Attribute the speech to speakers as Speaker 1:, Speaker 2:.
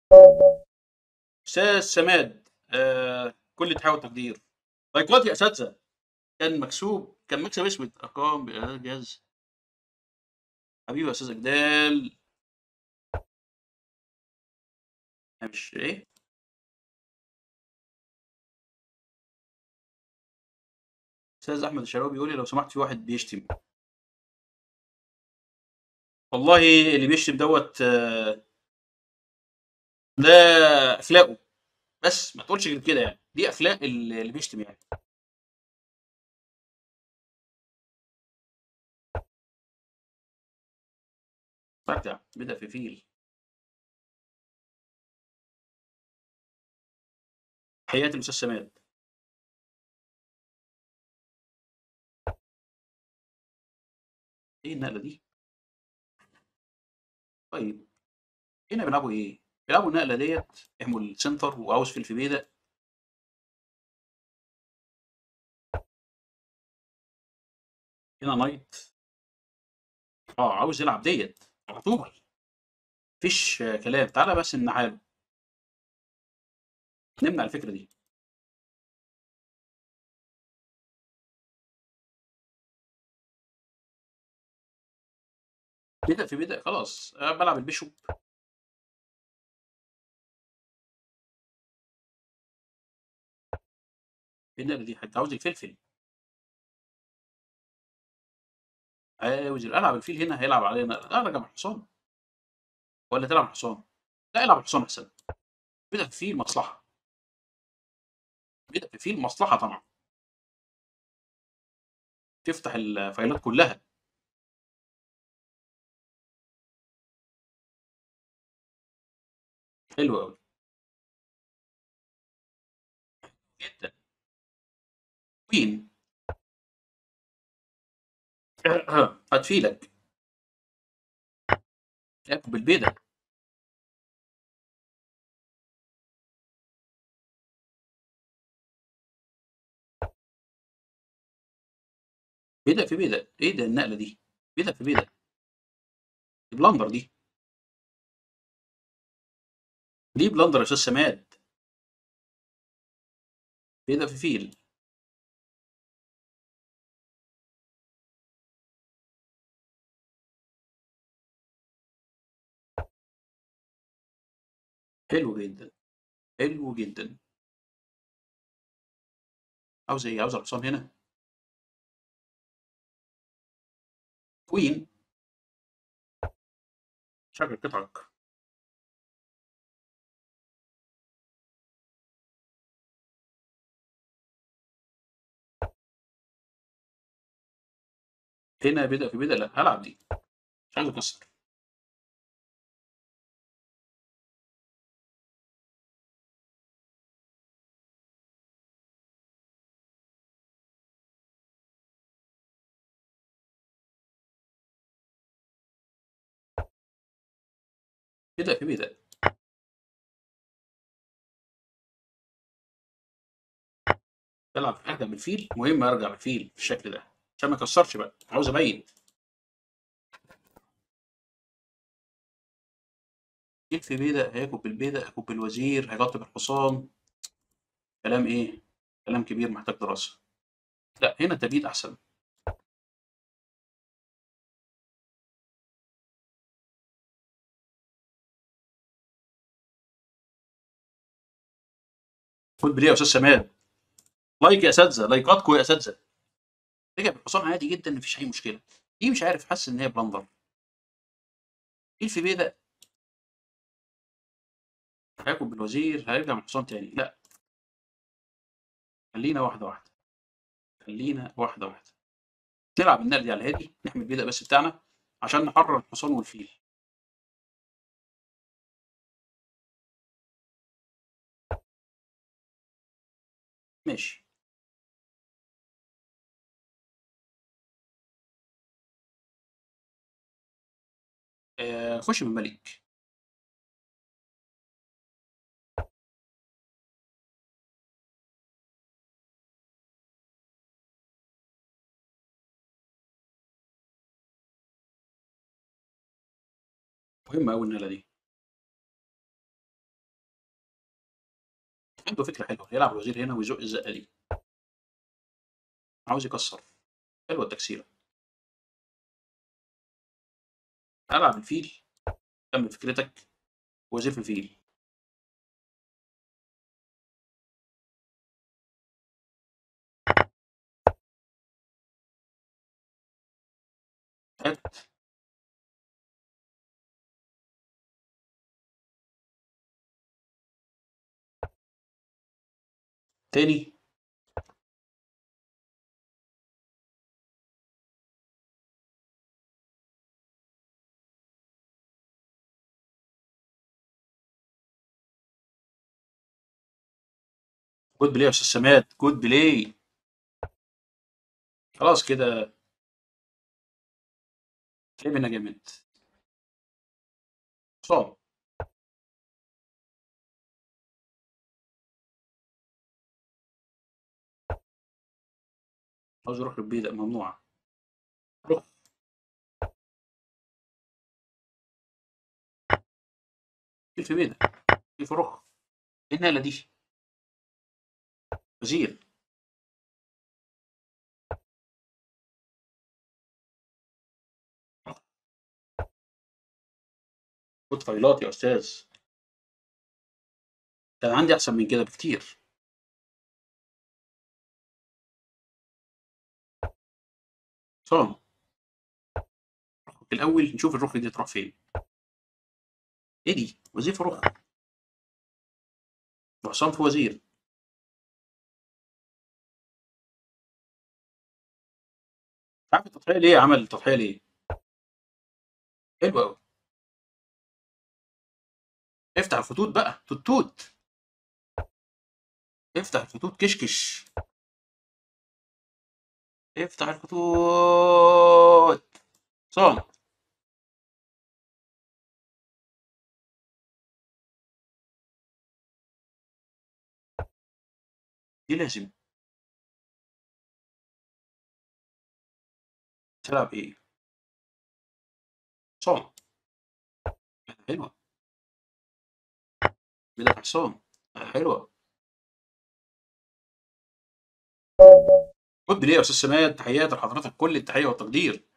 Speaker 1: استاذ سماد آه كل تحاول وتقدير لايكات يا اساتذه كان مكسوب كان مكسب اسود ارقام بإعداد جهاز حبيبي يا استاذ اجدال مش ايه استاذ احمد الشراوي بيقول لي لو سمحت في واحد بيشتم والله اللي بيشتم دوت آه، ده اخلاقه بس ما تقولش غير كده يعني دي اخلاق اللي اللي بيشتم يعني رجع بدأ في فيل حياتي الاستاذ سماد ايه النقله دي طيب هنا بيلعبوا ايه بيلعبوا النقله ديت يحموا السنتر وعاوز في الفيبيدا هنا نايت اه عاوز يلعب ديت على طول مفيش آه، كلام تعالى بس نحاله نمنع الفكره دي بدأ في بدأ خلاص آه، بلعب البيشوب ايه النقله دي حد عاوز الفلفل عاوز العب الفيل هنا هيلعب علينا لا ارجع بالحصان ولا تلعب الحصان لا العب الحصان احسن بدأ في فيل مصلحه بدأ في فيل مصلحه طبعا تفتح الفايلات كلها حلو قوي جدا كوين هتفيلك ياكل بالبيضة بيضة في بيضة ايه ده النقلة دي بيضة في بيضة دي بلندر دي دي بلندر يا استاذ سماد بيضة في فيل حلو جدا حلو جدا عاوز ايه عاوز الحصان هنا كوين شغل قطعك هنا بدأ في بدأ لا هلعب دي مش عايز اكسر بدأ في بدأ بلعب ارجع بالفيل مهم ارجع بالفيل بالشكل ده عشان ما اكسرش بقى عاوز ابين جيت في بيدق هياكل بالبيدق هياكل بالوزير هيغطي بالحصان كلام ايه كلام كبير محتاج دراسة لا هنا تبييت احسن خد بريه يا استاذ سماد لايك يا اساتذه لايكاتكم يا اساتذه رجع بالحصان عادي جدا مفيش اي مشكله دي مش عارف حاسس ان هي بلندر ايه في بيدق هياكل بالوزير هيرجع من الحصان تاني لا خلينا واحده واحده خلينا واحده واحده نلعب النقل دي على الهادي نحمي البيدق بس بتاعنا عشان نحرر الحصان والفيل ماشي آه خش بالملك مهمة أوي النقلة دي عنده فكرة حلوة يلعب الوزير هنا ويزق الزقة دي عاوز يكسر حلوة التكسيرة ألعب الفيل كمل فكرتك وزير في فيل هات تاني جود بلاي يا استاذ سماد جود بلاي خلاص كده لعبنا جامد صعب عاوز اروح للبيت ممنوعة روح كيف في بيتك كيف روح ايه النقلة دي وزير خد فايلات يا استاذ كان عندي احسن من كده بكتير صام الاول نشوف الرخ دي تروح فين ايه دي وظيفه رخ وحصان في وزير عارف التضحيه ليه عمل التضحيه ليه حلو قوي افتح الخطوط بقى توت افتح الخطوط كشكش افتح الخطوط صام دي لازم تلعب ايه صام حلوة بدأ حصان حلوة خد بلاي يا استاذ سماد تحياتي لحضرتك كل التحية والتقدير